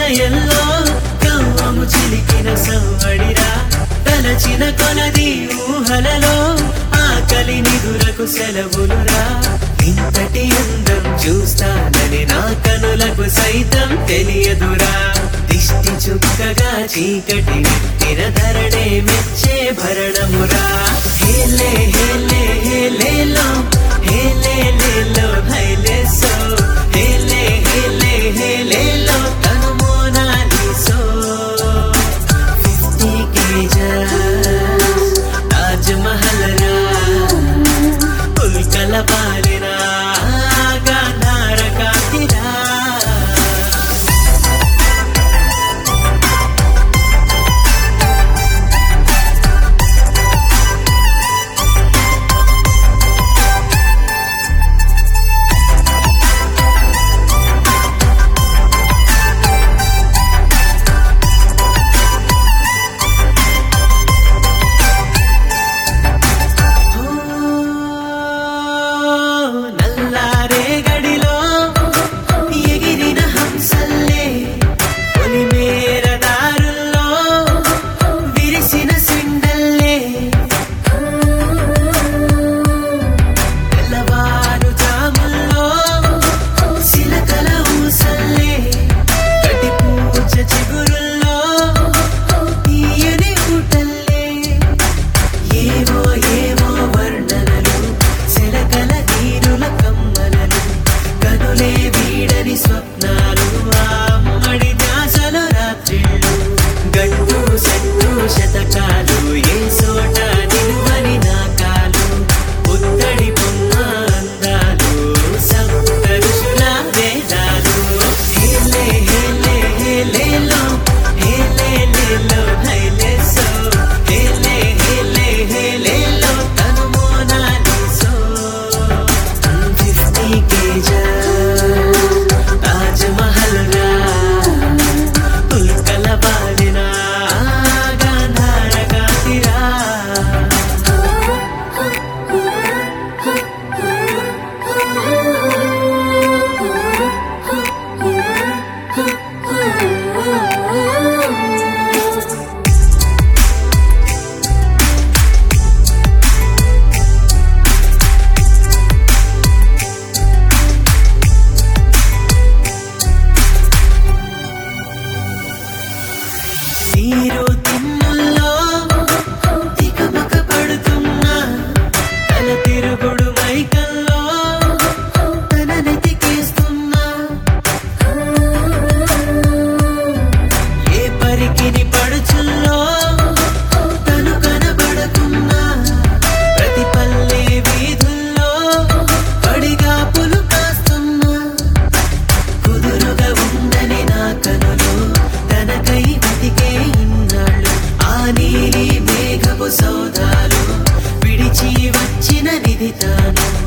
హృదయంలో కవ్వము చిలికిన సవ్వడిరా తలచిన కొలది ఊహలలో ఆకలి నిదురకు సెలవులురా ఇంతటి అందం చూస్తానని నా కనులకు సైతం తెలియదురా దిష్టి చుక్కగా చీకటి నెత్తిన ధరణే మెచ్చే భరణమురా హేలే హేలే హేలేలో హేలే లేలో హైలే సో హేలే హేలే హేలేలో తను మోనాలిసో ఫిఫ్టీ కేజస్ తాజ్ మహల్ రా ఉల్కల పాలిరా గాంధార కాంతిరా నల్లారే గడిలో ఎగిరిన హంసల్లే పొలిమేర దారుల్లో విరిసిన సిండల్లే తెల్లవారు జాముల్లో సిలకల ఊసల్లే కటి పూజ చిగురుల్లో తీయని పుటల్లే ఏవో ఏవో వర్ణనలు సెలకల నీరుల కమ్మలలు కనులే వీడని స్వప్నాలు అమ్మడి ధ్యాసల రాత్రిళ్ళు గట్టు సట్టు శతకాలు ఏ సోట నిలువని నాకాలు ఉత్తడి బొమ్మ అందాలు సప్త ఋషుల వేదాలు హేలే హేలే హేలేలో హేలే లేలో హైలే సో హేలే హేలే హేలేలో తను మోనాలిసో ఫిఫ్టీ కేజస్ తాజ్ మహల్ రా ఉల్కల బాలినా గాంధార కాంతిరా నీరు తిన్నుల్లో తికమక పడుతున్నా తల తిరుగుడు మైకల్లో తన నెతికేస్తున్నా ఏ పరికిని పడుచుల్లో తను కనబడుతున్నా ప్రతి పల్లె వీధుల్లో పడిగాపులు కాస్తున్నా కుదురుగా ఉందని నా కనులు తనకై బతికే ఇన్నాళ్ళు ఆ నీలి మేఘపు సౌదాలు విడిచి వచ్చిన నిధి తాను